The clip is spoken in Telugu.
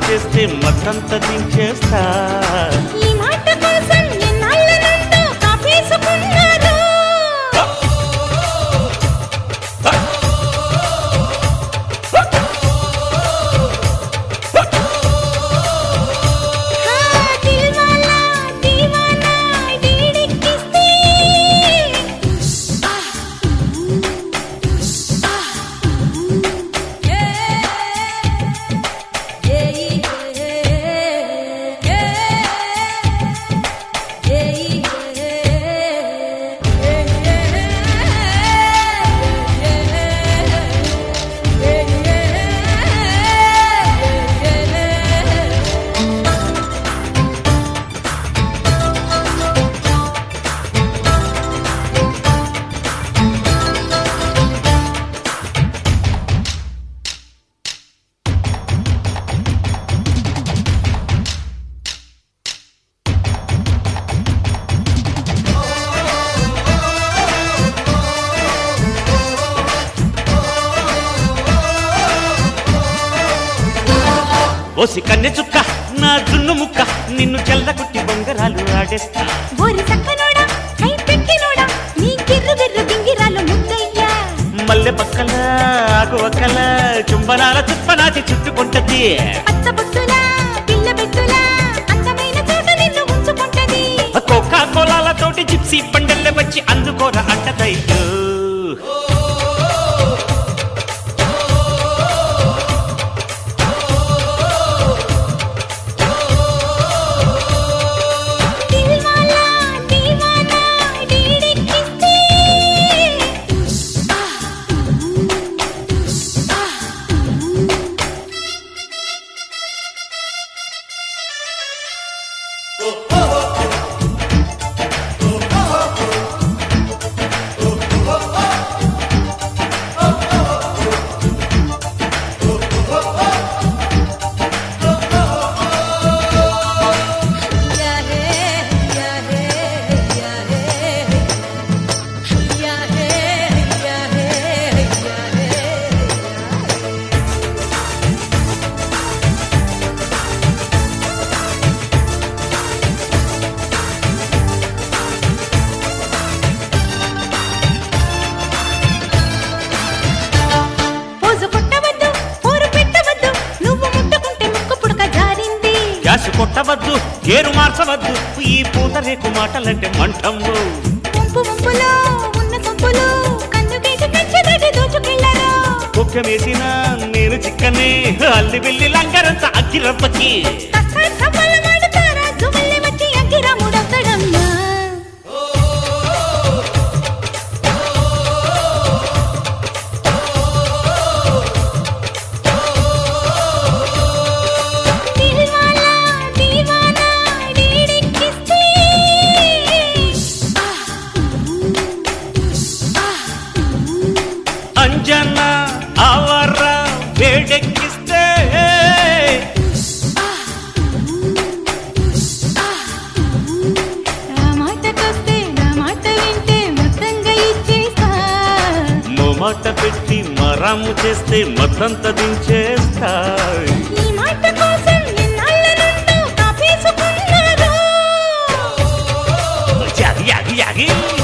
చేస్తే మత్తంత దించేస్తా ఈ మాట కోసం ఎన్నాళ్ళ నుండో కాపేసుకున్నారు హా, దిల్వాలా, దీవానా, డీడెక్కిస్తే. ఓసి కన్నె చుక్క నా జున్ను ముక్క నిన్ను చెల్లగుట్టి బొంగరాలు ఆడేస్తా ఓరి సక్కనోడా, హై పెట్టినోడా, నీ గిర్రు గిర్రు గింగిరాలు ముద్దయ్యా. మల్లె పక్కల ఆకు ఒక్కల చుంబనాల చుప్పనాచి చుట్టుకుంటది పచ్చ బొట్టులా, పిల్ల బెట్టులా, అందమైన చోట నిన్ను ఉంచుకుంటది. కోకా కోలాలతోటి జిప్సీ బండల్లే వచ్చి అందుకోర అంటదయ్యో దిల్వాలా, దీవానా, డీడెక్కిస్తే. పోజు కొట్టవద్దు, పోరు పెట్టవద్దు, నువ్వు ముట్టుకుంటే ముక్కు పుడక జారింది గ్యాస్ కొట్టవద్దు గేరు మార్చవద్దు ఈ పూత రేకు మాటలంటే మంటము వంపు వంపులో ఉన్న సొంపులు కన్నుకేసి పెంచదటి దోచుకెళ్ళరా కుక్కమేసిన నేను చిక్కనే అల్లి వెళ్ళి లంగరంత అగ్గిరప్పకి కక్క కప్పల మాడుతారా జువల్లి వచ్చి అగ్గిరాముడవుతాడమ్మా దిల్వాలా, దీవానా, డీడెక్కిస్తే. అంజన ఆవర వేడెక్కిస్తే నా మాటకొస్తే నా మాట వింటే మొత్తంగా ఇచ్చేస్తా మాట పెట్టి మరాము చేస్తే మతంత దించేస్తా ఈ మాట కోసం ఎన్నాళ్ళ నుండో కాపేసుకున్నారు యాగి యాగి యాగి